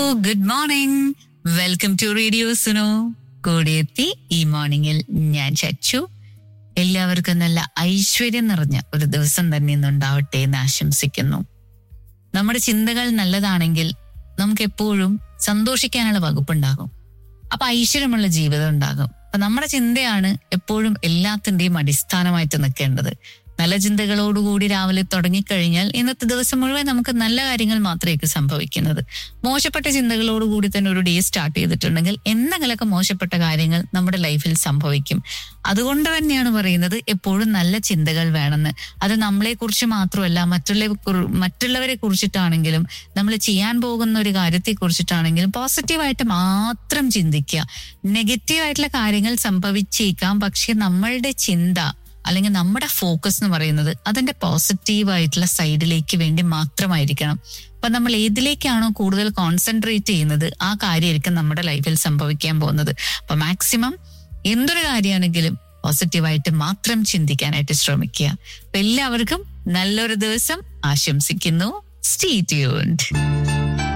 good morning welcome to radio Suno കൂടിയെത്തി ഈ മോർണിംഗിൽ ഞാൻ ചച്ചു എല്ലാവർക്കും നല്ല ഐശ്വര്യം നിറഞ്ഞ ഒരു ദിവസം തന്നെ ഇന്നുണ്ടാവട്ടെ എന്ന് ആശംസിക്കുന്നു നമ്മുടെ ചിന്തകൾ നല്ലതാണെങ്കിൽ നമുക്ക് എപ്പോഴും സന്തോഷിക്കാനുള്ള വകുപ്പുണ്ടാകും അപ്പൊ ഐശ്വര്യമുള്ള ജീവിതം ഉണ്ടാകും അപ്പൊ നമ്മുടെ ചിന്തയാണ് എപ്പോഴും എല്ലാത്തിന്റെയും അടിസ്ഥാനമായിട്ട് നിൽക്കേണ്ടത് നല്ല ചിന്തകളോടുകൂടി രാവിലെ തുടങ്ങിക്കഴിഞ്ഞാൽ ഇന്നത്തെ ദിവസം മുഴുവൻ നമുക്ക് നല്ല കാര്യങ്ങൾ മാത്രമേ സംഭവിക്കുന്നത് മോശപ്പെട്ട ചിന്തകളോടുകൂടി തന്നെ ഒരു ഡേ സ്റ്റാർട്ട് ചെയ്തിട്ടുണ്ടെങ്കിൽ എന്തെങ്കിലുമൊക്കെ മോശപ്പെട്ട കാര്യങ്ങൾ നമ്മുടെ ലൈഫിൽ സംഭവിക്കും അതുകൊണ്ട് തന്നെയാണ് പറയുന്നത് എപ്പോഴും നല്ല ചിന്തകൾ വേണമെന്ന് അത് നമ്മളെ കുറിച്ച് മാത്രമല്ല മറ്റുള്ള മറ്റുള്ളവരെ കുറിച്ചിട്ടാണെങ്കിലും നമ്മൾ ചെയ്യാൻ പോകുന്ന ഒരു കാര്യത്തെ കുറിച്ചിട്ടാണെങ്കിലും പോസിറ്റീവായിട്ട് മാത്രം ചിന്തിക്കുക നെഗറ്റീവായിട്ടുള്ള കാര്യങ്ങൾ സംഭവിച്ചേക്കാം പക്ഷെ നമ്മളുടെ ചിന്ത അല്ലെങ്കിൽ നമ്മുടെ ഫോക്കസ് എന്ന് പറയുന്നത് അതിന്റെ പോസിറ്റീവ് ആയിട്ടുള്ള സൈഡിലേക്ക് വേണ്ടി മാത്രമായിരിക്കണം അപ്പൊ നമ്മൾ ഏതിലേക്കാണോ കൂടുതൽ കോൺസെൻട്രേറ്റ് ചെയ്യുന്നത് ആ കാര്യമായിരിക്കും നമ്മുടെ ലൈഫിൽ സംഭവിക്കാൻ പോകുന്നത് അപ്പൊ മാക്സിമം എന്തൊരു കാര്യമാണെങ്കിലും പോസിറ്റീവായിട്ട് മാത്രം ചിന്തിക്കാനായിട്ട് ശ്രമിക്കുക അപ്പൊ എല്ലാവർക്കും നല്ലൊരു ദിവസം ആശംസിക്കുന്നു സ്റ്റേ ട്യൂൺഡ്